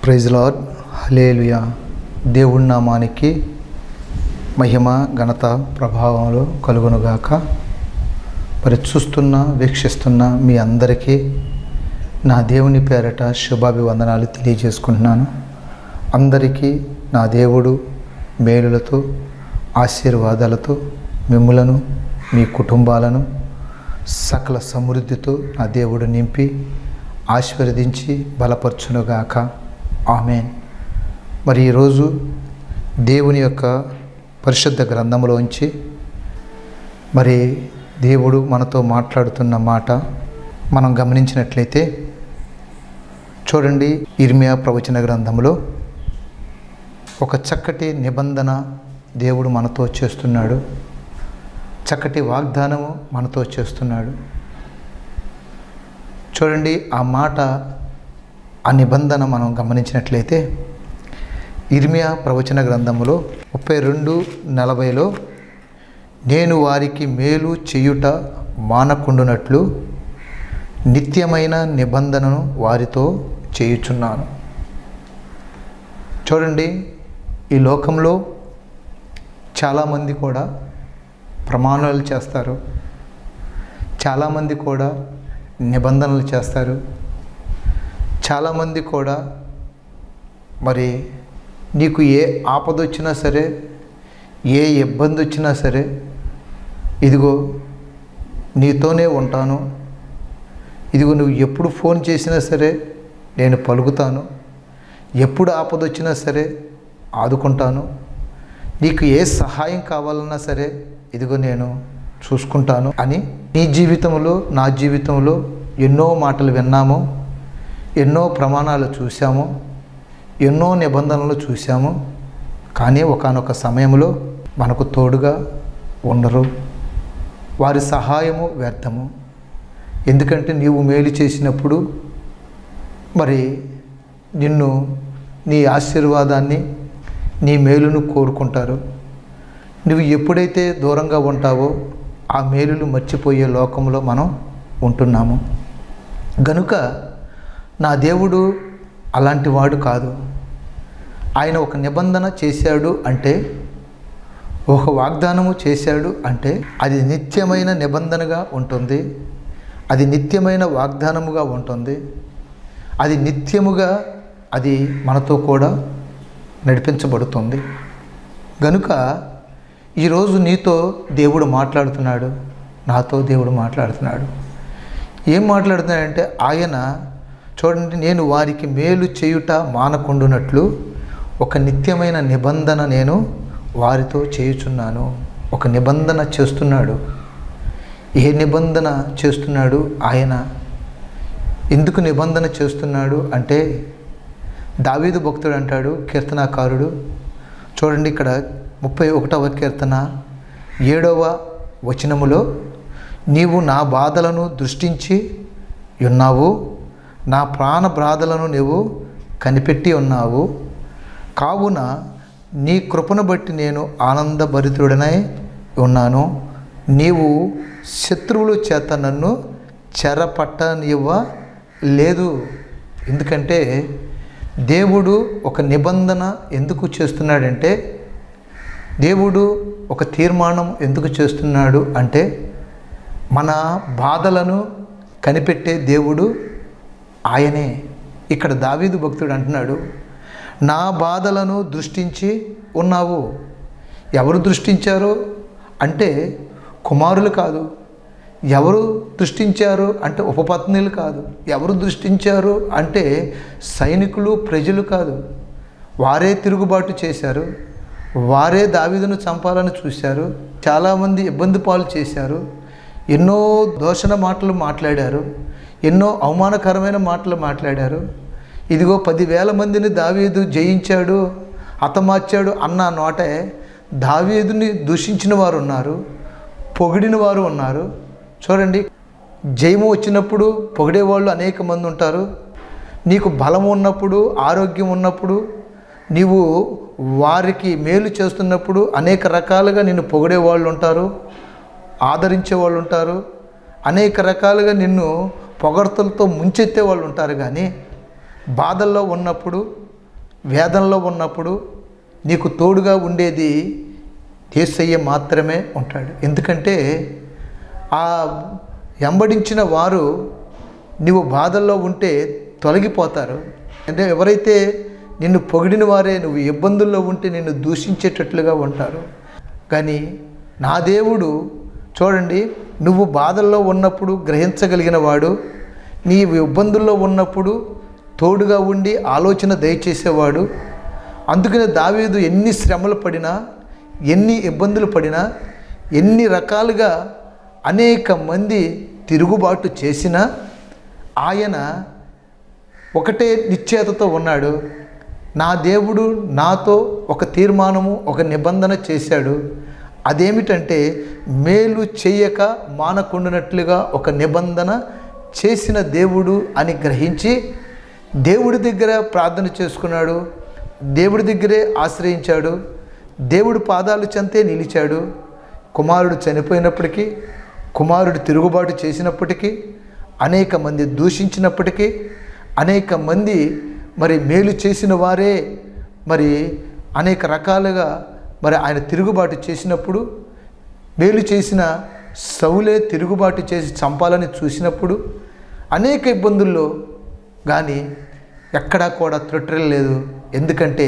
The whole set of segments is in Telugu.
ప్రైజ్ లార్డ్ హలేలుయా దేవుడి నామానికి మహిమ ఘనత ప్రభావంలో కలుగునుగాక మరి చూస్తున్న వీక్షిస్తున్న మీ అందరికీ నా దేవుని పేరట శుభాభివందనాలు తెలియజేసుకుంటున్నాను అందరికీ నా దేవుడు మేలులతో ఆశీర్వాదాలతో మిమ్ములను మీ కుటుంబాలను సకల సమృద్ధితో నా దేవుడు నింపి ఆశీర్వదించి బలపరచునుగాక ఆమెన్ మరి ఈరోజు దేవుని యొక్క పరిశుద్ధ గ్రంథంలోంచి మరి దేవుడు మనతో మాట్లాడుతున్న మాట మనం గమనించినట్లయితే చూడండి ఇర్మియా ప్రవచన గ్రంథంలో ఒక చక్కటి నిబంధన దేవుడు మనతో చేస్తున్నాడు చక్కటి వాగ్దానము మనతో చేస్తున్నాడు చూడండి ఆ మాట ఆ నిబంధన మనం గమనించినట్లయితే ఇర్మియా ప్రవచన గ్రంథములో ముప్పై రెండు నలభైలో నేను వారికి మేలు చేయుట మానకుండునట్లు నిత్యమైన నిబంధనను వారితో చేయుచున్నాను చూడండి ఈ లోకంలో చాలామంది కూడా ప్రమాణాలు చేస్తారు చాలామంది కూడా నిబంధనలు చేస్తారు చాలామంది కూడా మరి నీకు ఏ ఆపద వచ్చినా సరే ఏ ఇబ్బంది వచ్చినా సరే ఇదిగో నీతోనే ఉంటాను ఇదిగో నువ్వు ఎప్పుడు ఫోన్ చేసినా సరే నేను పలుకుతాను ఎప్పుడు ఆపద వచ్చినా సరే ఆదుకుంటాను నీకు ఏ సహాయం కావాలన్నా సరే ఇదిగో నేను చూసుకుంటాను అని నీ జీవితంలో నా జీవితంలో ఎన్నో మాటలు విన్నాము ఎన్నో ప్రమాణాలు చూసాము ఎన్నో నిబంధనలు చూసాము కానీ ఒకనొక సమయంలో మనకు తోడుగా ఉండరు వారి సహాయము వ్యర్థము ఎందుకంటే నీవు మేలు చేసినప్పుడు మరి నిన్ను నీ ఆశీర్వాదాన్ని నీ మేలును కోరుకుంటారు నువ్వు ఎప్పుడైతే దూరంగా ఉంటావో ఆ మేలులు మర్చిపోయే లోకంలో మనం ఉంటున్నాము గనుక నా దేవుడు అలాంటి వాడు కాదు ఆయన ఒక నిబంధన చేశాడు అంటే ఒక వాగ్దానము చేశాడు అంటే అది నిత్యమైన నిబంధనగా ఉంటుంది అది నిత్యమైన వాగ్దానముగా ఉంటుంది అది నిత్యముగా అది మనతో కూడా నడిపించబడుతుంది గనుక ఈరోజు నీతో దేవుడు మాట్లాడుతున్నాడు నాతో దేవుడు మాట్లాడుతున్నాడు ఏం మాట్లాడుతున్నాడంటే ఆయన చూడండి నేను వారికి మేలు చేయుట మానకుండునట్లు ఒక నిత్యమైన నిబంధన నేను వారితో చేయుచున్నాను ఒక నిబంధన చేస్తున్నాడు ఏ నిబంధన చేస్తున్నాడు ఆయన ఎందుకు నిబంధన చేస్తున్నాడు అంటే దావీదు భక్తుడు అంటాడు కీర్తనాకారుడు చూడండి ఇక్కడ ముప్పై ఒకటవ కీర్తన ఏడవ వచనములో నీవు నా బాధలను దృష్టించి ఉన్నావు నా ప్రాణ బాధలను నీవు కనిపెట్టి ఉన్నావు కావున నీ కృపను బట్టి నేను ఆనందభరితుడనై ఉన్నాను నీవు శత్రువుల చేత నన్ను చెరపట్టనివ్వ లేదు ఎందుకంటే దేవుడు ఒక నిబంధన ఎందుకు చేస్తున్నాడంటే దేవుడు ఒక తీర్మానం ఎందుకు చేస్తున్నాడు అంటే మన బాధలను కనిపెట్టే దేవుడు ఆయనే ఇక్కడ దావీదు భక్తుడు అంటున్నాడు నా బాధలను దృష్టించి ఉన్నావు ఎవరు దృష్టించారు అంటే కుమారులు కాదు ఎవరు దృష్టించారు అంటే ఉపపత్నులు కాదు ఎవరు దృష్టించారు అంటే సైనికులు ప్రజలు కాదు వారే తిరుగుబాటు చేశారు వారే దావీదును చంపాలని చూశారు చాలామంది ఇబ్బంది పాలు చేశారు ఎన్నో దోషణ మాటలు మాట్లాడారు ఎన్నో అవమానకరమైన మాటలు మాట్లాడారు ఇదిగో పదివేల మందిని దావీదు జయించాడు హతమార్చాడు అన్న నోటే దావీదుని దూషించిన వారు ఉన్నారు పొగిడిన వారు ఉన్నారు చూడండి జయము వచ్చినప్పుడు పొగిడేవాళ్ళు అనేక మంది ఉంటారు నీకు బలం ఉన్నప్పుడు ఆరోగ్యం ఉన్నప్పుడు నీవు వారికి మేలు చేస్తున్నప్పుడు అనేక రకాలుగా నిన్ను పొగిడే వాళ్ళు ఉంటారు ఆదరించే వాళ్ళు ఉంటారు అనేక రకాలుగా నిన్ను పొగడ్తలతో ముంచెత్తే వాళ్ళు ఉంటారు కానీ బాధల్లో ఉన్నప్పుడు వేదనలో ఉన్నప్పుడు నీకు తోడుగా ఉండేది యేసయ్య మాత్రమే ఉంటాడు ఎందుకంటే ఆ వెంబడించిన వారు నీవు బాధల్లో ఉంటే తొలగిపోతారు అంటే ఎవరైతే నిన్ను పొగిడిన వారే నువ్వు ఇబ్బందుల్లో ఉంటే నిన్ను దూషించేటట్లుగా ఉంటారు కానీ నా దేవుడు చూడండి నువ్వు బాధల్లో ఉన్నప్పుడు గ్రహించగలిగిన వాడు నీ ఇబ్బందుల్లో ఉన్నప్పుడు తోడుగా ఉండి ఆలోచన దయచేసేవాడు అందుకనే దావీదు ఎన్ని శ్రమలు పడినా ఎన్ని ఇబ్బందులు పడినా ఎన్ని రకాలుగా అనేక మంది తిరుగుబాటు చేసినా ఆయన ఒకటే నిశ్చేతతో ఉన్నాడు నా దేవుడు నాతో ఒక తీర్మానము ఒక నిబంధన చేశాడు అదేమిటంటే మేలు చేయక మానకుండినట్లుగా ఒక నిబంధన చేసిన దేవుడు అని గ్రహించి దేవుడి దగ్గర ప్రార్థన చేసుకున్నాడు దేవుడి దగ్గరే ఆశ్రయించాడు దేవుడి పాదాలు చెంతే నిలిచాడు కుమారుడు చనిపోయినప్పటికీ కుమారుడు తిరుగుబాటు చేసినప్పటికీ అనేక మంది దూషించినప్పటికీ అనేక మంది మరి మేలు చేసిన వారే మరి అనేక రకాలుగా మరి ఆయన తిరుగుబాటు చేసినప్పుడు మేలు చేసిన సౌలే తిరుగుబాటు చేసి చంపాలని చూసినప్పుడు అనేక ఇబ్బందుల్లో కానీ ఎక్కడా కూడా త్రొట్టలేదు ఎందుకంటే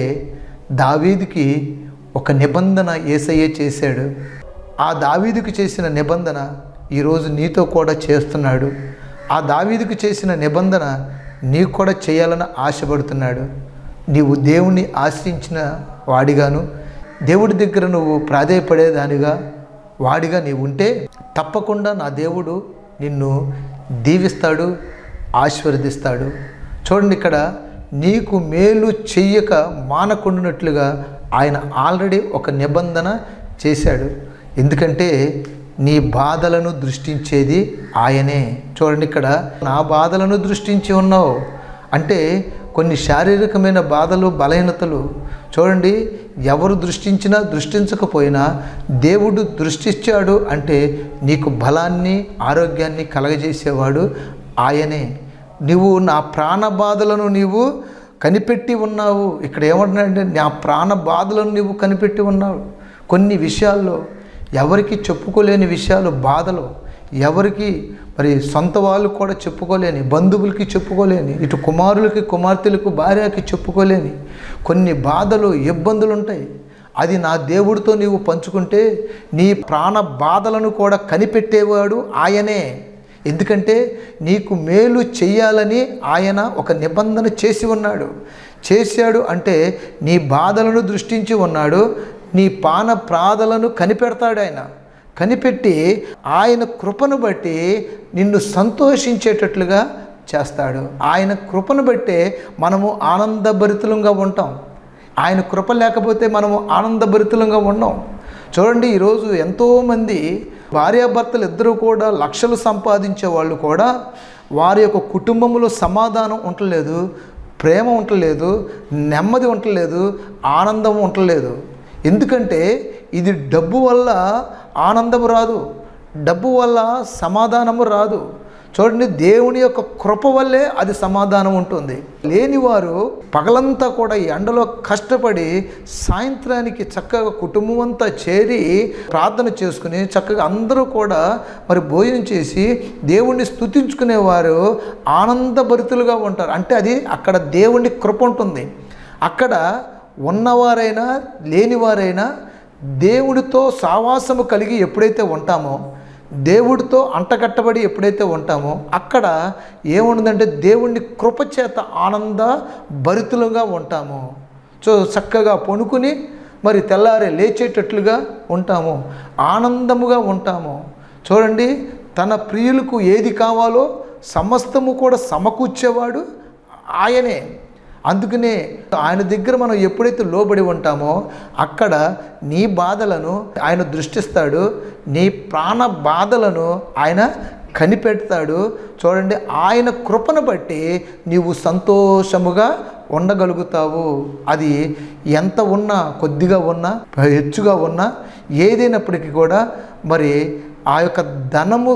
దావీదికి ఒక నిబంధన ఏసయ్యే చేశాడు ఆ దావీదుకు చేసిన నిబంధన ఈరోజు నీతో కూడా చేస్తున్నాడు ఆ దావీదుకు చేసిన నిబంధన నీకు కూడా చేయాలని ఆశపడుతున్నాడు నీవు దేవుణ్ణి ఆశ్రయించిన వాడిగాను దేవుడి దగ్గర నువ్వు ప్రాధేయపడేదానిగా వాడిగా నీవు ఉంటే తప్పకుండా నా దేవుడు నిన్ను దీవిస్తాడు ఆశీర్వదిస్తాడు చూడండి ఇక్కడ నీకు మేలు చెయ్యక మానకుండినట్లుగా ఆయన ఆల్రెడీ ఒక నిబంధన చేశాడు ఎందుకంటే నీ బాధలను దృష్టించేది ఆయనే చూడండి ఇక్కడ నా బాధలను దృష్టించి ఉన్నావు అంటే కొన్ని శారీరకమైన బాధలు బలహీనతలు చూడండి ఎవరు దృష్టించినా దృష్టించకపోయినా దేవుడు దృష్టించాడు అంటే నీకు బలాన్ని ఆరోగ్యాన్ని కలగజేసేవాడు ఆయనే నువ్వు నా ప్రాణ బాధలను నీవు కనిపెట్టి ఉన్నావు ఇక్కడ ఏమంటున్నాడంటే నా ప్రాణ బాధలను నువ్వు కనిపెట్టి ఉన్నావు కొన్ని విషయాల్లో ఎవరికి చెప్పుకోలేని విషయాలు బాధలు ఎవరికి మరి సొంత వాళ్ళు కూడా చెప్పుకోలేని బంధువులకి చెప్పుకోలేని ఇటు కుమారులకి కుమార్తెలకు భార్యకి చెప్పుకోలేని కొన్ని బాధలు ఇబ్బందులు ఉంటాయి అది నా దేవుడితో నీవు పంచుకుంటే నీ ప్రాణ బాధలను కూడా కనిపెట్టేవాడు ఆయనే ఎందుకంటే నీకు మేలు చెయ్యాలని ఆయన ఒక నిబంధన చేసి ఉన్నాడు చేశాడు అంటే నీ బాధలను దృష్టించి ఉన్నాడు నీ పాన ప్రాధలను కనిపెడతాడు ఆయన కనిపెట్టి ఆయన కృపను బట్టి నిన్ను సంతోషించేటట్లుగా చేస్తాడు ఆయన కృపను బట్టే మనము ఆనందభరితులంగా ఉంటాం ఆయన కృప లేకపోతే మనము ఆనందభరితులంగా ఉండం చూడండి ఈరోజు ఎంతోమంది భార్యాభర్తలు ఇద్దరూ కూడా లక్షలు సంపాదించే వాళ్ళు కూడా వారి యొక్క కుటుంబంలో సమాధానం ఉండలేదు ప్రేమ ఉండలేదు నెమ్మది ఉండలేదు ఆనందం ఉండలేదు ఎందుకంటే ఇది డబ్బు వల్ల ఆనందము రాదు డబ్బు వల్ల సమాధానము రాదు చూడండి దేవుని యొక్క కృప వల్లే అది సమాధానం ఉంటుంది లేనివారు పగలంతా కూడా ఈ ఎండలో కష్టపడి సాయంత్రానికి చక్కగా కుటుంబం అంతా చేరి ప్రార్థన చేసుకుని చక్కగా అందరూ కూడా మరి భోజనం చేసి దేవుణ్ణి స్తుతించుకునేవారు ఆనందభరితులుగా ఉంటారు అంటే అది అక్కడ దేవుని కృప ఉంటుంది అక్కడ ఉన్నవారైనా లేనివారైనా దేవుడితో సావాసము కలిగి ఎప్పుడైతే ఉంటామో దేవుడితో అంటగట్టబడి ఎప్పుడైతే ఉంటామో అక్కడ ఏముంటుందంటే దేవుణ్ణి కృపచేత ఆనంద భరితులుగా ఉంటాము సో చక్కగా పొనుకుని మరి తెల్లారే లేచేటట్లుగా ఉంటాము ఆనందముగా ఉంటాము చూడండి తన ప్రియులకు ఏది కావాలో సమస్తము కూడా సమకూర్చేవాడు ఆయనే అందుకనే ఆయన దగ్గర మనం ఎప్పుడైతే లోబడి ఉంటామో అక్కడ నీ బాధలను ఆయన దృష్టిస్తాడు నీ ప్రాణ బాధలను ఆయన కనిపెడతాడు చూడండి ఆయన కృపను బట్టి నీవు సంతోషముగా ఉండగలుగుతావు అది ఎంత ఉన్నా కొద్దిగా ఉన్నా హెచ్చుగా ఉన్నా ఏదైనప్పటికీ కూడా మరి ఆ యొక్క ధనము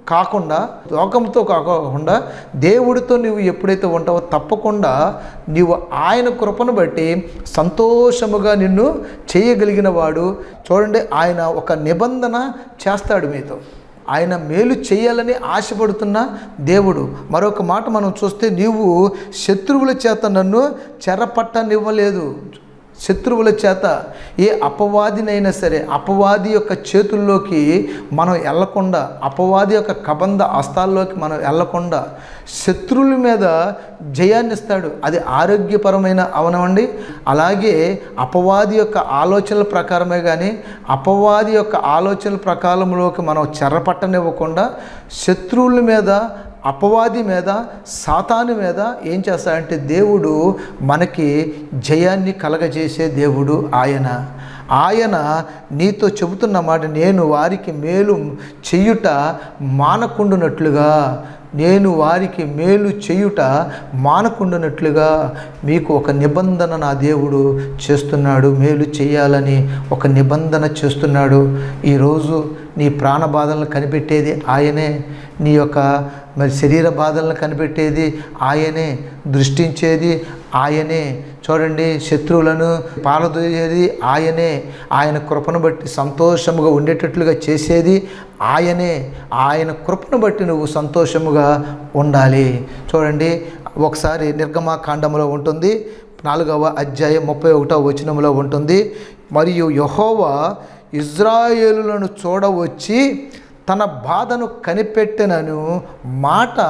కాకుండా లోకంతో కాకుండా దేవుడితో నువ్వు ఎప్పుడైతే ఉంటావో తప్పకుండా నీవు ఆయన కృపను బట్టి సంతోషముగా నిన్ను చేయగలిగిన వాడు చూడండి ఆయన ఒక నిబంధన చేస్తాడు మీతో ఆయన మేలు చేయాలని ఆశపడుతున్న దేవుడు మరొక మాట మనం చూస్తే నీవు శత్రువుల చేత నన్ను చెరపట్టనివ్వలేదు శత్రువుల చేత ఏ అపవాదినైనా సరే అపవాది యొక్క చేతుల్లోకి మనం వెళ్ళకుండా అపవాది యొక్క కబంధ హస్తాల్లోకి మనం వెళ్ళకుండా శత్రువుల మీద జయాన్ని ఇస్తాడు అది ఆరోగ్యపరమైన అవనవండి అలాగే అపవాది యొక్క ఆలోచనల ప్రకారమే కానీ అపవాది యొక్క ఆలోచనల ప్రకారంలోకి మనం చెరపట్టనివ్వకుండా శత్రువుల మీద అపవాది మీద సాతాను మీద ఏం చేస్తాడంటే దేవుడు మనకి జయాన్ని కలగజేసే దేవుడు ఆయన ఆయన నీతో చెబుతున్న మాట నేను వారికి మేలు చెయ్యుట మానకుండునట్లుగా నేను వారికి మేలు చేయుట మానకుండునట్లుగా మీకు ఒక నిబంధన నా దేవుడు చేస్తున్నాడు మేలు చేయాలని ఒక నిబంధన చేస్తున్నాడు ఈరోజు నీ ప్రాణ బాధలను కనిపెట్టేది ఆయనే నీ యొక్క మరి శరీర బాధలను కనిపెట్టేది ఆయనే దృష్టించేది ఆయనే చూడండి శత్రువులను పాలదోయేది ఆయనే ఆయన కృపను బట్టి సంతోషముగా ఉండేటట్లుగా చేసేది ఆయనే ఆయన కృపను బట్టి నువ్వు సంతోషముగా ఉండాలి చూడండి ఒకసారి నిర్గమాకాండంలో ఉంటుంది నాలుగవ అధ్యాయం ముప్పై ఒకటో వచనంలో ఉంటుంది మరియు యహోవా ఇజ్రాయేలులను చూడవచ్చి తన బాధను కనిపెట్టెనను మాట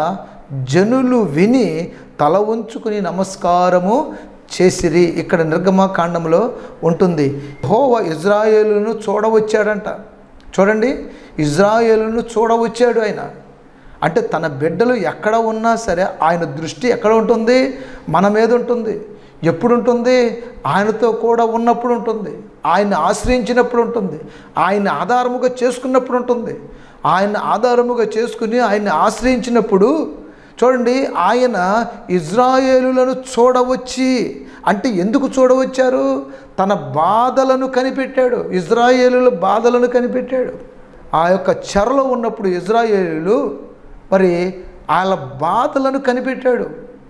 జనులు విని తల ఉంచుకుని నమస్కారము చేసిరి ఇక్కడ నిర్గమకాండంలో ఉంటుంది హోవ ఇజ్రాయేలును చూడవచ్చాడంట చూడండి ఇజ్రాయేలును చూడవచ్చాడు ఆయన అంటే తన బిడ్డలు ఎక్కడ ఉన్నా సరే ఆయన దృష్టి ఎక్కడ ఉంటుంది మన మీద ఉంటుంది ఎప్పుడు ఉంటుంది ఆయనతో కూడా ఉన్నప్పుడు ఉంటుంది ఆయన్ని ఆశ్రయించినప్పుడు ఉంటుంది ఆయన్ని ఆధారముగా చేసుకున్నప్పుడు ఉంటుంది ఆయన ఆధారముగా చేసుకుని ఆయన్ని ఆశ్రయించినప్పుడు చూడండి ఆయన ఇజ్రాయేలులను చూడవచ్చి అంటే ఎందుకు చూడవచ్చారు తన బాధలను కనిపెట్టాడు ఇజ్రాయేలుల బాధలను కనిపెట్టాడు ఆ యొక్క చెరలో ఉన్నప్పుడు ఇజ్రాయేలు మరి వాళ్ళ బాధలను కనిపెట్టాడు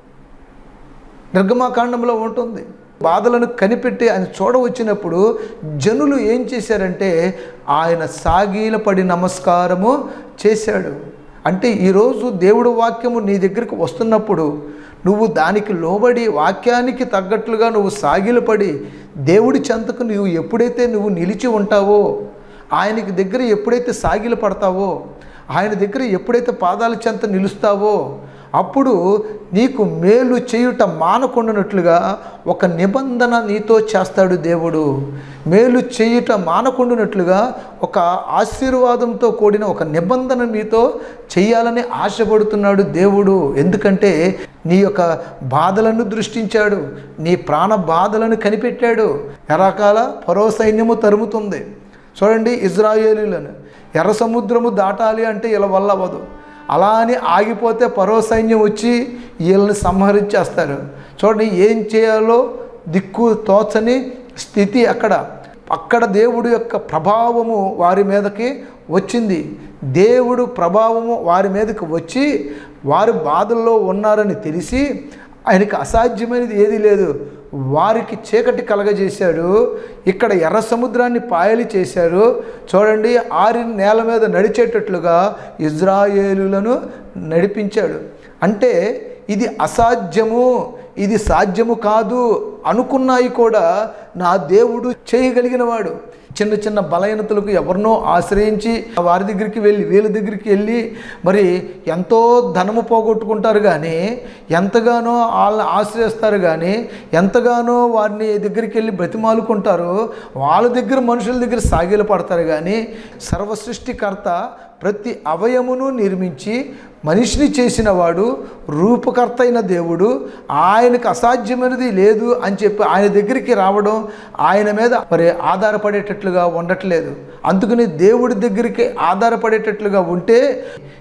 నిర్గమాకాండంలో ఉంటుంది బాధలను కనిపెట్టి ఆయన చూడవచ్చినప్పుడు జనులు ఏం చేశారంటే ఆయన సాగీలపడి నమస్కారము చేశాడు అంటే ఈరోజు దేవుడు వాక్యము నీ దగ్గరికి వస్తున్నప్పుడు నువ్వు దానికి లోబడి వాక్యానికి తగ్గట్లుగా నువ్వు సాగిలపడి దేవుడి చెంతకు నువ్వు ఎప్పుడైతే నువ్వు నిలిచి ఉంటావో ఆయనకి దగ్గర ఎప్పుడైతే సాగిల పడతావో ఆయన దగ్గర ఎప్పుడైతే పాదాల చెంత నిలుస్తావో అప్పుడు నీకు మేలు చేయుట మానకుండానట్లుగా ఒక నిబంధన నీతో చేస్తాడు దేవుడు మేలు చేయుట మానకుండానట్లుగా ఒక ఆశీర్వాదంతో కూడిన ఒక నిబంధన నీతో చేయాలని ఆశపడుతున్నాడు దేవుడు ఎందుకంటే నీ యొక్క బాధలను దృష్టించాడు నీ ప్రాణ బాధలను కనిపెట్టాడు ఎరకాల పరో సైన్యము తరుముతుంది చూడండి ఇజ్రాయేలీలను ఎర్ర సముద్రము దాటాలి అంటే ఇలా వల్ల అవ్వదు అలా అని ఆగిపోతే పరో సైన్యం వచ్చి వీళ్ళని సంహరించేస్తారు చూడండి ఏం చేయాలో దిక్కు తోచని స్థితి అక్కడ అక్కడ దేవుడు యొక్క ప్రభావము వారి మీదకి వచ్చింది దేవుడు ప్రభావము వారి మీదకి వచ్చి వారు బాధల్లో ఉన్నారని తెలిసి ఆయనకి అసాధ్యమైనది ఏదీ లేదు వారికి చీకటి కలగజేశాడు ఇక్కడ ఎర్ర సముద్రాన్ని పాయలు చేశారు చూడండి ఆరిన నేల మీద నడిచేటట్లుగా ఇజ్రాయేలులను నడిపించాడు అంటే ఇది అసాధ్యము ఇది సాధ్యము కాదు అనుకున్నాయి కూడా నా దేవుడు చేయగలిగిన వాడు చిన్న చిన్న బలహీనతలకు ఎవరినో ఆశ్రయించి వారి దగ్గరికి వెళ్ళి వీళ్ళ దగ్గరికి వెళ్ళి మరి ఎంతో ధనము పోగొట్టుకుంటారు కానీ ఎంతగానో వాళ్ళని ఆశ్రయిస్తారు కానీ ఎంతగానో వారిని దగ్గరికి వెళ్ళి బ్రతిమాలుకుంటారు వాళ్ళ దగ్గర మనుషుల దగ్గర సాగిల పడతారు కానీ సర్వసృష్టికర్త ప్రతి అవయమును నిర్మించి మనిషిని చేసిన వాడు రూపకర్త అయిన దేవుడు ఆయనకు అసాధ్యమైనది లేదు అని చెప్పి ఆయన దగ్గరికి రావడం ఆయన మీద మరి ఆధారపడేటట్లుగా ఉండట్లేదు అందుకని దేవుడి దగ్గరికి ఆధారపడేటట్లుగా ఉంటే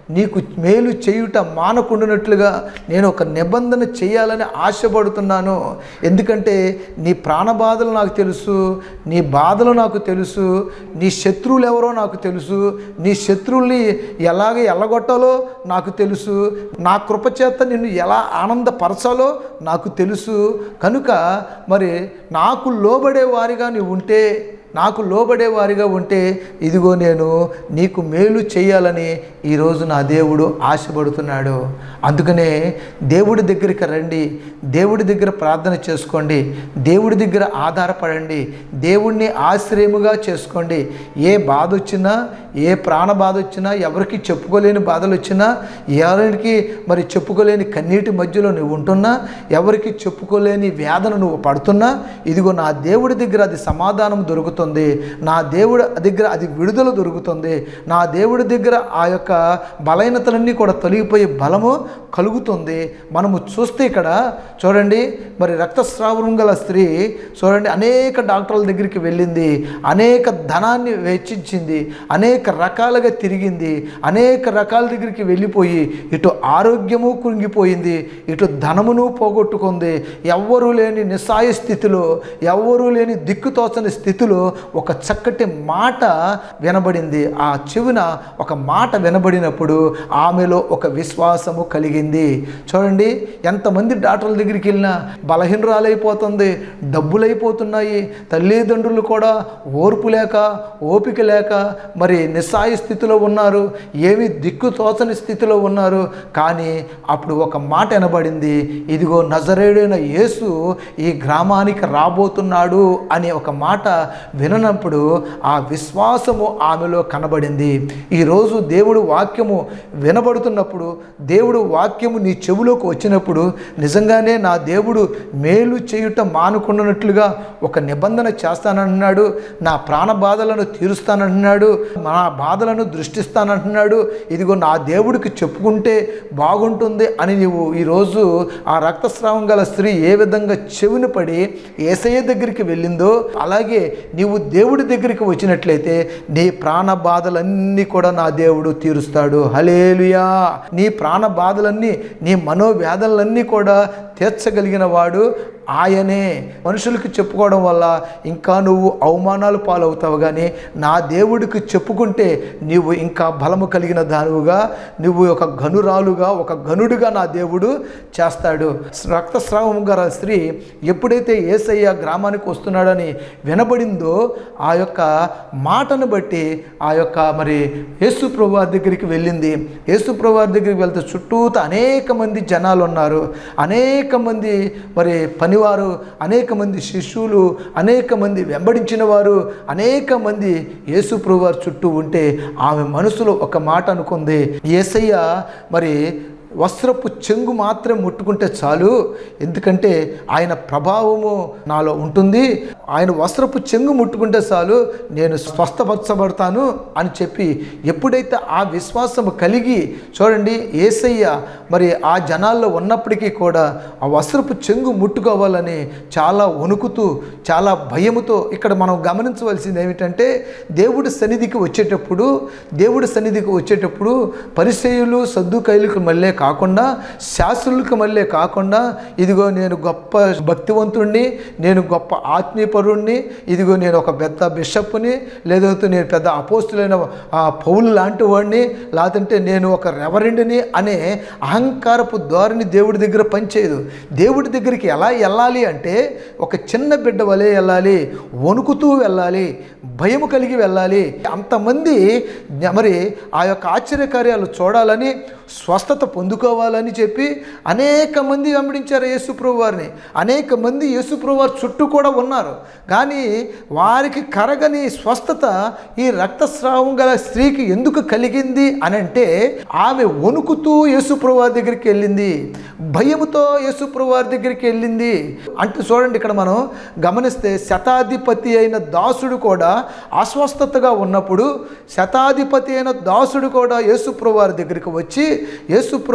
నీకు మేలు చేయుట మానకుండానట్లుగా నేను ఒక నిబంధన చేయాలని ఆశపడుతున్నాను ఎందుకంటే నీ ప్రాణబాధలు నాకు తెలుసు నీ బాధలు నాకు తెలుసు నీ శత్రువులు ఎవరో నాకు తెలుసు నీ శత్రువుల్ని ఎలాగ ఎల్లగొట్టాలో నాకు తెలుసు నా కృపచేత నిన్ను ఎలా ఆనందపరచాలో నాకు తెలుసు కనుక మరి నాకు లోబడే వారిగా నీవు ఉంటే నాకు లోబడే వారిగా ఉంటే ఇదిగో నేను నీకు మేలు చేయాలని ఈరోజు నా దేవుడు ఆశపడుతున్నాడు అందుకనే దేవుడి దగ్గరికి రండి దేవుడి దగ్గర ప్రార్థన చేసుకోండి దేవుడి దగ్గర ఆధారపడండి దేవుణ్ణి ఆశ్రయముగా చేసుకోండి ఏ బాధ వచ్చినా ఏ ప్రాణ బాధ వచ్చినా ఎవరికి చెప్పుకోలేని బాధలు వచ్చినా ఎవరికి మరి చెప్పుకోలేని కన్నీటి మధ్యలో నువ్వు ఉంటున్నా ఎవరికి చెప్పుకోలేని వేదన నువ్వు పడుతున్నా ఇదిగో నా దేవుడి దగ్గర అది సమాధానం దొరుకుతుంది నా దేవుడి దగ్గర అది విడుదల దొరుకుతుంది నా దేవుడి దగ్గర ఆ యొక్క బలహీనతలన్నీ కూడా తొలగిపోయే బలము కలుగుతుంది మనము చూస్తే ఇక్కడ చూడండి మరి రక్తస్రావం గల స్త్రీ చూడండి అనేక డాక్టర్ల దగ్గరికి వెళ్ళింది అనేక ధనాన్ని వెచ్చించింది అనేక రకాలుగా తిరిగింది అనేక రకాల దగ్గరికి వెళ్ళిపోయి ఇటు ఆరోగ్యము కుంగిపోయింది ఇటు ధనమును పోగొట్టుకుంది ఎవ్వరూ లేని నిస్సాయ స్థితిలో ఎవ్వరూ లేని దిక్కుతోచని స్థితిలో ఒక చక్కటి మాట వినబడింది ఆ చెవిన ఒక మాట వినబడినప్పుడు ఆమెలో ఒక విశ్వాసము కలిగింది చూడండి ఎంతమంది డాక్టర్ల దగ్గరికి వెళ్ళినా బలహీనరాలైపోతుంది డబ్బులైపోతున్నాయి తల్లిదండ్రులు కూడా ఓర్పు లేక ఓపిక లేక మరి నిస్సాయ స్థితిలో ఉన్నారు ఏమి దిక్కు తోచని స్థితిలో ఉన్నారు కానీ అప్పుడు ఒక మాట వినబడింది ఇదిగో నజరేడైన యేసు ఈ గ్రామానికి రాబోతున్నాడు అనే ఒక మాట విననప్పుడు ఆ విశ్వాసము ఆమెలో కనబడింది ఈరోజు దేవుడు వాక్యము వినబడుతున్నప్పుడు దేవుడు వాక్యము నీ చెవులోకి వచ్చినప్పుడు నిజంగానే నా దేవుడు మేలు చేయుట మానుకున్నట్లుగా ఒక నిబంధన చేస్తానంటున్నాడు నా ప్రాణ బాధలను తీరుస్తానంటున్నాడు నా బాధలను దృష్టిస్తానంటున్నాడు ఇదిగో నా దేవుడికి చెప్పుకుంటే బాగుంటుంది అని నీవు ఈరోజు ఆ రక్తస్రావం గల స్త్రీ ఏ విధంగా చెవిన పడి ఏసయ్య దగ్గరికి వెళ్ళిందో అలాగే నీవు దేవుడి దగ్గరికి వచ్చినట్లయితే నీ ప్రాణ బాధలన్నీ కూడా నా దేవుడు తీరుస్తాడు హలేలుయా నీ ప్రాణ బాధలన్నీ నీ మనోవ్యాధులన్నీ కూడా తీర్చగలిగిన వాడు ఆయనే మనుషులకి చెప్పుకోవడం వల్ల ఇంకా నువ్వు అవమానాలు పాలవుతావు కానీ నా దేవుడికి చెప్పుకుంటే నీవు ఇంకా బలము కలిగిన దానివుగా నువ్వు ఒక గనురాలుగా ఒక గనుడిగా నా దేవుడు చేస్తాడు రక్తస్రావం గల స్త్రీ ఎప్పుడైతే ఏసయ్య గ్రామానికి వస్తున్నాడని వినబడిందో ఆ యొక్క మాటను బట్టి ఆ యొక్క మరి యేసు ప్రభువారి దగ్గరికి వెళ్ళింది యేసు ప్రభువారి దగ్గరికి వెళ్తే చుట్టూత అనేక మంది జనాలు ఉన్నారు అనేక మంది మరి పనివారు అనేక మంది శిష్యులు అనేక మంది వెంబడించిన వారు అనేక మంది యేసు ప్రభువారి చుట్టూ ఉంటే ఆమె మనసులో ఒక మాట అనుకుంది ఏసయ్య మరి వస్త్రపు చెంగు మాత్రం ముట్టుకుంటే చాలు ఎందుకంటే ఆయన ప్రభావము నాలో ఉంటుంది ఆయన వస్త్రపు చెంగు ముట్టుకుంటే చాలు నేను స్వస్థపరచబడతాను అని చెప్పి ఎప్పుడైతే ఆ విశ్వాసము కలిగి చూడండి ఏసయ్య మరి ఆ జనాల్లో ఉన్నప్పటికీ కూడా ఆ వస్త్రపు చెంగు ముట్టుకోవాలని చాలా వణుకుతూ చాలా భయముతో ఇక్కడ మనం గమనించవలసింది ఏమిటంటే దేవుడి సన్నిధికి వచ్చేటప్పుడు దేవుడి సన్నిధికి వచ్చేటప్పుడు పరిచయులు సద్దుకైలకు మళ్ళీ కాకుండా శాస్త్రులకు మళ్ళీ కాకుండా ఇదిగో నేను గొప్ప భక్తివంతుణ్ణి నేను గొప్ప ఆత్మీయపరుణ్ణి ఇదిగో నేను ఒక పెద్ద బిషప్ని లేదంటే నేను పెద్ద అపోస్తులైన ఆ, పౌలు లాంటి వాడిని లేదంటే నేను ఒక రెవరెండ్ని అనే అహంకారపు ధోరణి దేవుడి దగ్గర పనిచేయదు దేవుడి దగ్గరికి ఎలా వెళ్ళాలి అంటే ఒక చిన్న బిడ్డ వలె వెళ్ళాలి వణుకుతూ వెళ్ళాలి భయము కలిగి వెళ్ళాలి అంతమంది మరి ఆ యొక్క ఆశ్చర్యకార్యాలు చూడాలని స్వస్థత పొందుకోవాలని చెప్పి అనేక మంది వెంబడించారు యేసుప్రభు వారిని అనేక మంది యేసుప్రభు వారి చుట్టూ కూడా ఉన్నారు కానీ వారికి కరగని స్వస్థత ఈ రక్తస్రావం గల స్త్రీకి ఎందుకు కలిగింది అని అంటే ఆమె వణుకుతూ యేసుప్రభు వారి దగ్గరికి వెళ్ళింది భయముతో యేసుప్రభు వారి దగ్గరికి వెళ్ళింది అంటే చూడండి ఇక్కడ మనం గమనిస్తే శతాధిపతి అయిన దాసుడు కూడా అస్వస్థతగా ఉన్నప్పుడు శతాధిపతి అయిన దాసుడు కూడా యేసుప్రభు వారి దగ్గరికి వచ్చి యేసుప్రభు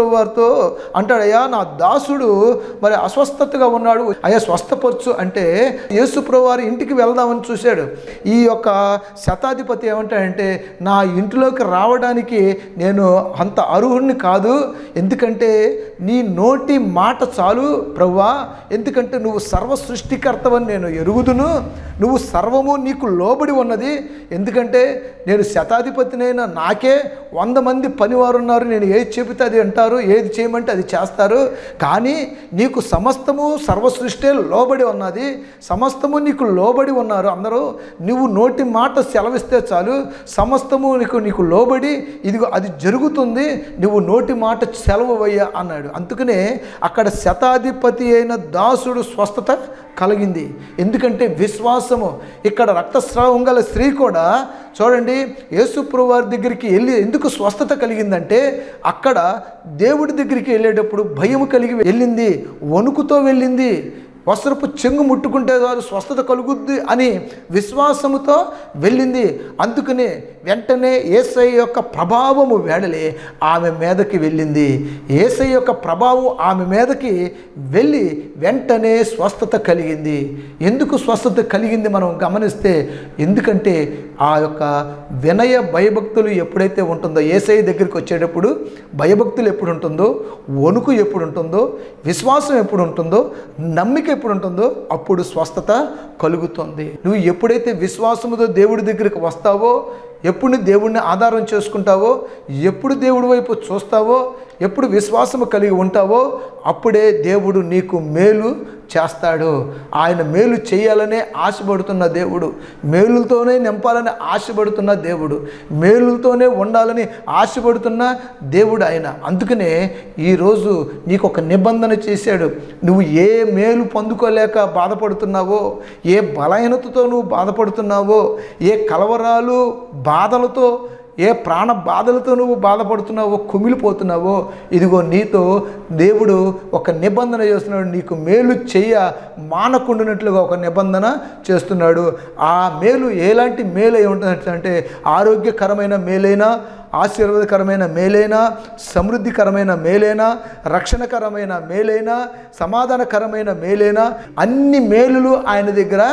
ప్రభు వారితో అంటాడు అయ్యా నా దాసుడు మరి అస్వస్థతగా ఉన్నాడు అయ్యా స్వస్థపరచు అంటే యేసు ప్రభు వారి ఇంటికి వెళ్దామని చూశాడు ఈ యొక్క శతాధిపతి ఏమంటాడంటే నా ఇంటిలోకి రావడానికి నేను అంత అర్హుడిని కాదు ఎందుకంటే నీ నోటి మాట చాలు ప్రభువా ఎందుకంటే నువ్వు సర్వ సృష్టికర్తవని నేను ఎరుగుదును నువ్వు సర్వము నీకు లోబడి ఉన్నది ఎందుకంటే నేను శతాధిపతినైనా నాకే వంద మంది పనివారు ఉన్నారు నేను ఏది చెబితే అది అంటారు ఏది చేయమంటే అది చేస్తారు కానీ నీకు సమస్తము సర్వ సృష్టి లోబడి ఉన్నది సమస్తము నీకు లోబడి ఉన్నారు అందరూ నువ్వు నోటి మాట సెలవిస్తే చాలు సమస్తము నీకు నీకు లోబడి ఇదిగో అది జరుగుతుంది నువ్వు నోటి మాట సెలవయ్యా అన్నాడు అందుకనే అక్కడ శతాధిపతి అయిన దాసుడు స్వస్థత కలిగింది ఎందుకంటే విశ్వాసము ఇక్కడ రక్తస్రావం గల స్త్రీ కూడా చూడండి యేసుప్రభు వారి దగ్గరికి వెళ్ళి ఎందుకు స్వస్థత కలిగిందంటే అక్కడ దేవుడి దగ్గరికి వెళ్ళేటప్పుడు భయం కలిగి వెళ్ళింది వణుకుతో వెళ్ళింది వస్త్రపు చెంగు ముట్టుకుంటే వారు స్వస్థత కలుగుద్ది అని విశ్వాసముతో వెళ్ళింది అందుకనే వెంటనే ఏసై యొక్క ప్రభావము వేడలే ఆమె మీదకి వెళ్ళింది ఏసై యొక్క ప్రభావం ఆమె మీదకి వెళ్ళి వెంటనే స్వస్థత కలిగింది ఎందుకు స్వస్థత కలిగింది మనం గమనిస్తే ఎందుకంటే ఆ యొక్క వినయ భయభక్తులు ఎప్పుడైతే ఉంటుందో ఏసై దగ్గరికి వచ్చేటప్పుడు భయభక్తులు ఎప్పుడు ఉంటుందో వణుకు ఎప్పుడు ఉంటుందో విశ్వాసం ఎప్పుడు ఉంటుందో నమ్మిక ఎప్పుడు ఉంటుందో అప్పుడు స్వస్థత కలుగుతుంది నువ్వు ఎప్పుడైతే విశ్వాసముతో దేవుడి దగ్గరికి వస్తావో ఎప్పుడు నీ దేవుడిని ఆధారం చేసుకుంటావో ఎప్పుడు దేవుడి వైపు చూస్తావో ఎప్పుడు విశ్వాసము కలిగి ఉంటావో అప్పుడే దేవుడు నీకు మేలు చేస్తాడు ఆయన మేలు చేయాలనే ఆశపడుతున్న దేవుడు మేలులతోనే నింపాలని ఆశపడుతున్న దేవుడు మేలులతోనే ఉండాలని ఆశపడుతున్న దేవుడు ఆయన అందుకనే ఈరోజు నీకు ఒక నిబంధన చేశాడు నువ్వు ఏ మేలు పొందుకోలేక బాధపడుతున్నావో ఏ బలహీనతతో నువ్వు బాధపడుతున్నావో ఏ కలవరాలు బాధలతో ఏ ప్రాణ బాధలతో నువ్వు బాధపడుతున్నావో కుమిలిపోతున్నావో ఇదిగో నీతో దేవుడు ఒక నిబంధన చేస్తున్నాడు నీకు మేలు చెయ్య మానకుండినట్లుగా ఒక నిబంధన చేస్తున్నాడు ఆ మేలు ఎలాంటి మేలు అయి ఉంటుంది అంటే ఆరోగ్యకరమైన మేలైనా ఆశీర్వాదకరమైన మేలైనా సమృద్ధికరమైన మేలైనా రక్షణకరమైన మేలైనా సమాధానకరమైన మేలైనా అన్ని మేలులు ఆయన దగ్గర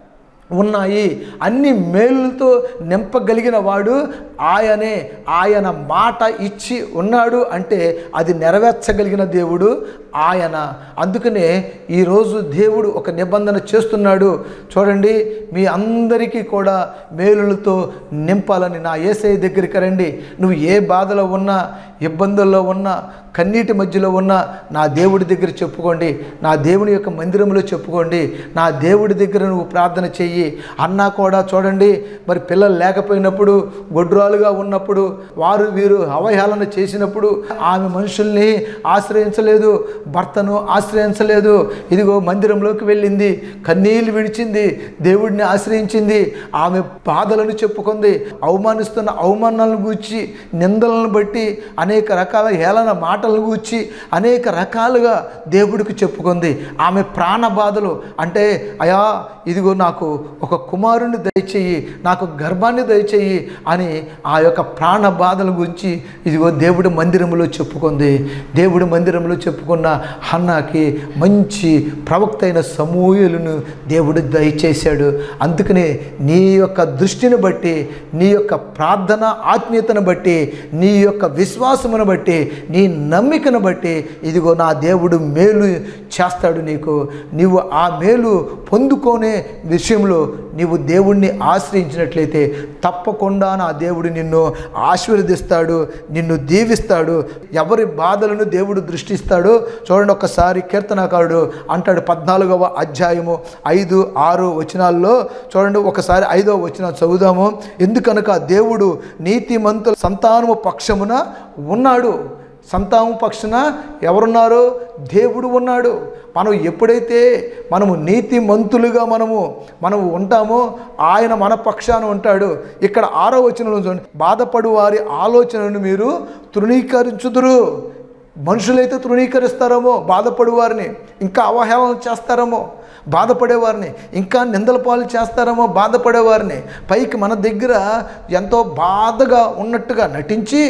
ఉన్నాయి అన్ని మేలులతో నింపగలిగిన వాడు ఆయనే ఆయన మాట ఇచ్చి ఉన్నాడు అంటే అది నెరవేర్చగలిగిన దేవుడు ఆయన అందుకనే ఈరోజు దేవుడు ఒక నిబంధన చేస్తున్నాడు చూడండి మీ అందరికీ కూడా మేలులతో నింపాలని నా ఏసఐ దగ్గరికి రండి నువ్వు ఏ బాధలో ఉన్నా ఇబ్బందుల్లో ఉన్నా కన్నీటి మధ్యలో ఉన్న నా దేవుడి దగ్గర చెప్పుకోండి నా దేవుని యొక్క మందిరంలో చెప్పుకోండి నా దేవుడి దగ్గర నువ్వు ప్రార్థన చెయ్యి అన్నా కూడా చూడండి మరి పిల్లలు లేకపోయినప్పుడు గొడ్రాలుగా ఉన్నప్పుడు వారు వీరు అవహేళన చేసినప్పుడు ఆమె మనుషుల్ని ఆశ్రయించలేదు భర్తను ఆశ్రయించలేదు ఇదిగో మందిరంలోకి వెళ్ళింది కన్నీళ్ళు విడిచింది దేవుడిని ఆశ్రయించింది ఆమె బాధలను చెప్పుకుంది అవమానిస్తున్న అవమానాలను గూర్చి నిందలను బట్టి అనేక రకాల హేళన మాటలను గూర్చి అనేక రకాలుగా దేవుడికి చెప్పుకుంది ఆమె ప్రాణ బాధలు అంటే అయా ఇదిగో నాకు ఒక కుమారుని దయచేయి నాకు గర్భాన్ని దయచేయి అని ఆ యొక్క ప్రాణ బాధల గురించి ఇదిగో దేవుడి మందిరంలో చెప్పుకుంది దేవుడి మందిరంలో చెప్పుకున్న హన్నాకి మంచి ప్రవక్త అయిన సమూహలను దేవుడు దయచేశాడు అందుకనే నీ యొక్క దృష్టిని బట్టి నీ యొక్క ప్రార్థన ఆత్మీయతను బట్టి నీ యొక్క విశ్వాసమును బట్టి నీ నమ్మికను బట్టి ఇదిగో నా దేవుడు మేలు చేస్తాడు నీకు నీవు ఆ మేలు పొందుకోనే విషయంలో నీవు దేవుణ్ణి ఆశ్రయించినట్లయితే తప్పకుండా నా దేవుడు నిన్ను ఆశీర్వదిస్తాడు నిన్ను దీవిస్తాడు ఎవరి బాధలను దేవుడు దృష్టిస్తాడో చూడండి ఒక్కసారి కీర్తనకారుడు అంటాడు పద్నాలుగవ అధ్యాయము ఐదు ఆరు వచనాల్లో చూడండి ఒకసారి ఐదవ వచనం చదువుదాము ఎందుకనక దేవుడు నీతిమంతుల సంతానము పక్షమున ఉన్నాడు సంతానము పక్షున ఎవరున్నారు దేవుడు ఉన్నాడు మనం ఎప్పుడైతే మనము నీతిమంతులుగా మనము మనము ఉంటామో ఆయన మన పక్షాన ఉంటాడు ఇక్కడ ఆరో వచనంలో చూడండి బాధపడు వారి ఆలోచనను మీరు తృణీకరించుదురు మనుషులైతే తృణీకరిస్తారేమో బాధపడు వారిని ఇంకా అవహేళన చేస్తారేమో బాధపడేవారిని ఇంకా నిందల పాలు చేస్తారేమో బాధపడేవారిని పైకి మన దగ్గర ఎంతో బాధగా ఉన్నట్టుగా నటించి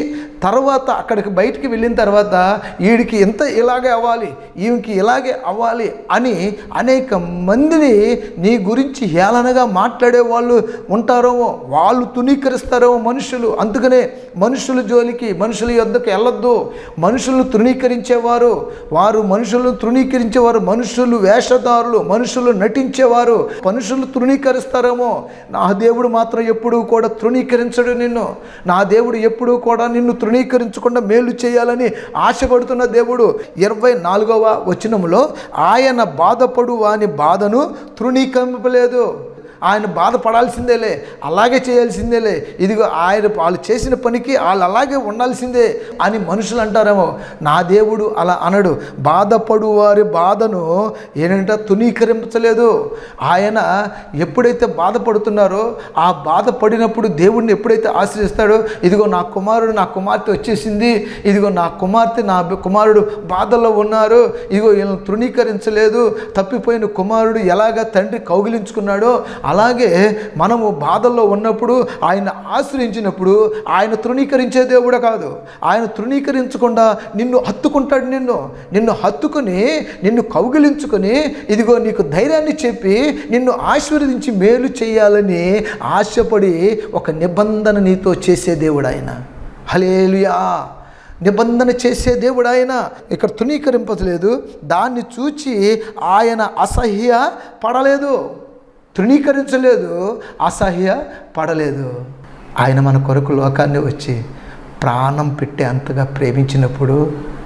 తర్వాత అక్కడికి బయటికి వెళ్ళిన తర్వాత వీడికి ఎంత ఇలాగే అవ్వాలి ఈమెకి ఇలాగే అవ్వాలి అని అనేక మందిని నీ గురించి హేళనగా మాట్లాడే వాళ్ళు ఉంటారేమో వాళ్ళు తునీకరిస్తారేమో మనుషులు అందుకనే మనుషుల జోలికి మనుషుల యొద్దకు వెళ్ళొద్దు మనుషులను తృణీకరించేవారు వారు మనుషులను తృణీకరించేవారు మనుషులు వేషధారులు మనుషులు నటించేవారు మనుషులు తృణీకరిస్తారేమో నా దేవుడు మాత్రం ఎప్పుడూ కూడా తృణీకరించడు నిన్ను నా దేవుడు ఎప్పుడూ కూడా నిన్ను తృణీకరించకుండా మేలు చేయాలని ఆశపడుతున్న దేవుడు ఇరవై నాలుగవ వచనములో ఆయన బాధపడు వాని బాధను తృణీకరింపలేదు ఆయన బాధపడాల్సిందేలే అలాగే చేయాల్సిందేలే ఇదిగో ఆయన వాళ్ళు చేసిన పనికి వాళ్ళు అలాగే ఉండాల్సిందే అని మనుషులు అంటారేమో నా దేవుడు అలా అనడు బాధపడు వారి బాధను ఏంటంటే తునీకరించలేదు ఆయన ఎప్పుడైతే బాధపడుతున్నారో ఆ బాధపడినప్పుడు దేవుడిని ఎప్పుడైతే ఆశ్రయిస్తాడో ఇదిగో నా కుమారుడు నా కుమార్తె వచ్చేసింది ఇదిగో నా కుమార్తె నా కుమారుడు బాధల్లో ఉన్నారు ఇదిగో వీళ్ళని తృణీకరించలేదు తప్పిపోయిన కుమారుడు ఎలాగ తండ్రి కౌగిలించుకున్నాడో అలాగే మనము బాధల్లో ఉన్నప్పుడు ఆయన ఆశ్రయించినప్పుడు ఆయన తృణీకరించే దేవుడు కాదు ఆయన తృణీకరించకుండా నిన్ను హత్తుకుంటాడు నిన్ను నిన్ను హత్తుకుని నిన్ను కౌగిలించుకొని ఇదిగో నీకు ధైర్యాన్ని చెప్పి నిన్ను ఆశీర్వదించి మేలు చేయాలని ఆశపడి ఒక నిబంధన నీతో చేసే దేవుడు ఆయన హలేలుయా నిబంధన చేసే దేవుడు ఆయన ఇక్కడ తృణీకరింపలేదు దాన్ని చూచి ఆయన అసహ్య పడలేదు తృణీకరించలేదు అసహ్య పడలేదు ఆయన మన కొరకు లోకాన్ని వచ్చి ప్రాణం పెట్టే అంతగా ప్రేమించినప్పుడు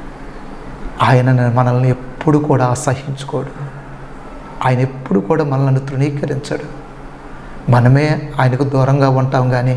ఆయన మనల్ని ఎప్పుడు కూడా అసహించుకోడు ఆయన ఎప్పుడు కూడా మనల్ని తృణీకరించడు మనమే ఆయనకు దూరంగా ఉంటాం కానీ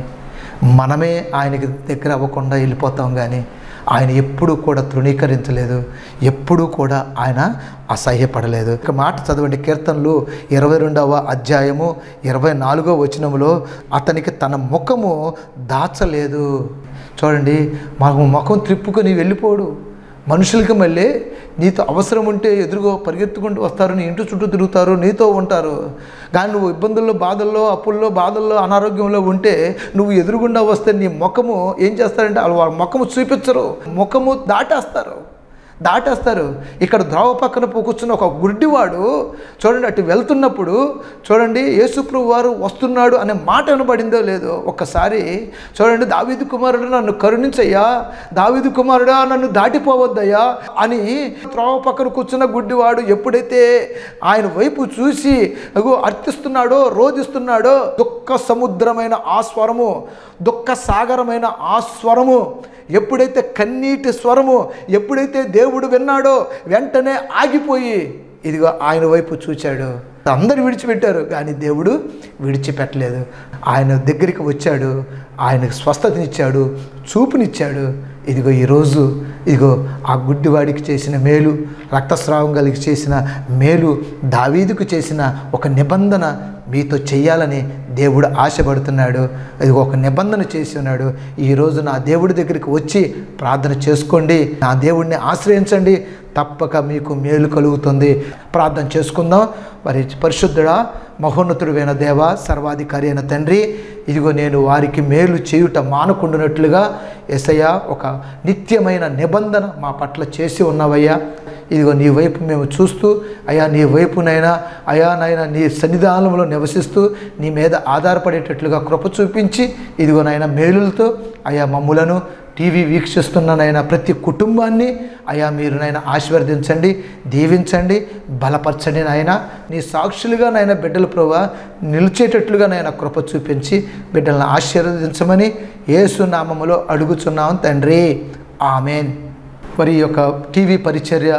మనమే ఆయనకి దగ్గర అవ్వకుండా వెళ్ళిపోతాం కానీ ఆయన ఎప్పుడూ కూడా తృణీకరించలేదు ఎప్పుడూ కూడా ఆయన అసహ్యపడలేదు ఇక మాట చదవండి కీర్తనలు ఇరవై రెండవ అధ్యాయము ఇరవై నాలుగో వచనములో అతనికి తన ముఖము దాచలేదు చూడండి మాకు ముఖం త్రిప్పుకొని వెళ్ళిపోడు మనుషులకి మళ్ళీ నీతో అవసరం ఉంటే ఎదురుగా పరిగెత్తుకుంటూ వస్తారు నీ ఇంటి చుట్టూ తిరుగుతారు నీతో ఉంటారు కానీ నువ్వు ఇబ్బందుల్లో బాధల్లో అప్పుల్లో బాధల్లో అనారోగ్యంలో ఉంటే నువ్వు ఎదురుగుండా వస్తే నీ ముఖము ఏం చేస్తారంటే వాళ్ళు వాళ్ళ ముఖము చూపించరు ముఖము దాటేస్తారు దాటేస్తారు ఇక్కడ ద్రోవ పక్కన కూర్చున్న ఒక గుడ్డివాడు చూడండి అటు వెళ్తున్నప్పుడు చూడండి యేసుప్రభు వారు వస్తున్నాడు అనే మాట వినబడిందో లేదో ఒక్కసారి చూడండి దావీదు కుమారుడు నన్ను కరుణించయ్యా దావీదు కుమారుడా నన్ను దాటిపోవద్దయ్యా అని త్రోవ పక్కన కూర్చున్న గుడ్డివాడు ఎప్పుడైతే ఆయన వైపు చూసి అగో అర్థిస్తున్నాడో రోధిస్తున్నాడో దుఃఖ సముద్రమైన ఆ స్వరము దుఃఖ సాగరమైన ఆ స్వరము ఎప్పుడైతే కన్నీటి స్వరము ఎప్పుడైతే దేవుడు విన్నాడో వెంటనే ఆగిపోయి ఇదిగో ఆయన వైపు చూచాడు అందరు విడిచిపెట్టారు కానీ దేవుడు విడిచిపెట్టలేదు ఆయన దగ్గరికి వచ్చాడు ఆయనకు స్వస్థతనిచ్చాడు చూపునిచ్చాడు ఇదిగో ఈరోజు ఇదిగో ఆ గుడ్డివాడికి చేసిన మేలు రక్తస్రావం కలిగి చేసిన మేలు దావీదుకు చేసిన ఒక నిబంధన మీతో చెయ్యాలని దేవుడు ఆశపడుతున్నాడు అది ఒక నిబంధన చేసి ఉన్నాడు ఈరోజు నా దేవుడి దగ్గరికి వచ్చి ప్రార్థన చేసుకోండి నా దేవుడిని ఆశ్రయించండి తప్పక మీకు మేలు కలుగుతుంది ప్రార్థన చేసుకుందాం మరి పరిశుద్ధుడా మహోన్నతుడైన దేవ సర్వాధికారి అయిన తండ్రి ఇదిగో నేను వారికి మేలు చేయుట మానకుండునట్లుగా ఎసయ్య ఒక నిత్యమైన నిబంధన మా పట్ల చేసి ఉన్నవయ్యా ఇదిగో నీ వైపు మేము చూస్తూ అయా నీ వైపునైనా అయా నైనా నీ సన్నిధానంలో నివసిస్తూ నీ మీద ఆధారపడేటట్లుగా కృప చూపించి ఇదిగో నాయన మేలులతో అయా మమ్ములను టీవీ వీక్షిస్తున్న నాయన ప్రతి కుటుంబాన్ని అయా మీరు నాయన ఆశీర్వదించండి దీవించండి బలపరచండి నాయన నీ సాక్షులుగా నాయన బిడ్డల ప్రభా నిలిచేటట్లుగా నాయన కృప చూపించి బిడ్డలను ఆశీర్వదించమని యేసు నామములో అడుగుచున్నాం తండ్రి ఆమెన్ మరి ఈ యొక్క టీవీ పరిచర్య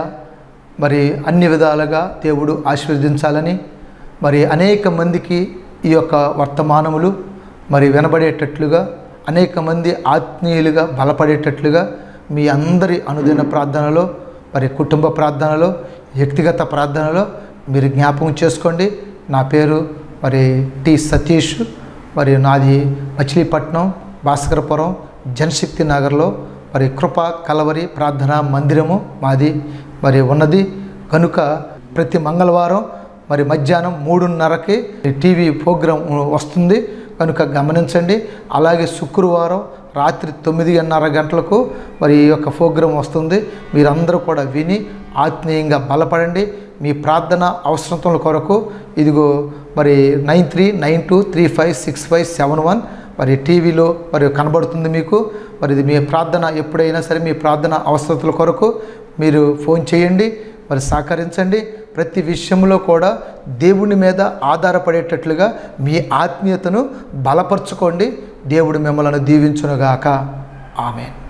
మరి అన్ని విధాలుగా దేవుడు ఆశీర్వదించాలని మరి అనేక మందికి ఈ యొక్క వర్తమానములు మరి వినబడేటట్లుగా అనేక మంది ఆత్మీయులుగా బలపడేటట్లుగా మీ అందరి అనుదిన ప్రార్థనలో మరి కుటుంబ ప్రార్థనలో వ్యక్తిగత ప్రార్థనలో మీరు జ్ఞాపకం చేసుకోండి నా పేరు మరి టి సతీష్ మరి నాది మచిలీపట్నం భాస్కరపురం జనశక్తి నగర్లో మరి కృప కలవరి ప్రార్థనా మందిరము మాది మరి ఉన్నది కనుక ప్రతి మంగళవారం మరి మధ్యాహ్నం మూడున్నరకి టీవీ ప్రోగ్రాం వస్తుంది కనుక గమనించండి అలాగే శుక్రవారం రాత్రి తొమ్మిదిన్నర గంటలకు మరి ఈ యొక్క ప్రోగ్రాం వస్తుంది మీరందరూ కూడా విని ఆత్మీయంగా బలపడండి మీ ప్రార్థన అవసరతల కొరకు ఇదిగో మరి nine three nine two three five six five seven one మరి టీవీలో మరి కనబడుతుంది మీకు మరి ఇది మీ ప్రార్థన ఎప్పుడైనా సరే మీ ప్రార్థన అవసరతల కొరకు మీరు ఫోన్ చేయండి మరి సహకరించండి ప్రతి విషయంలో కూడా దేవుని మీద ఆధారపడేటట్లుగా మీ ఆత్మీయతను బలపరచుకోండి దేవుడు మిమ్మల్ని దీవించునుగాక ఆమె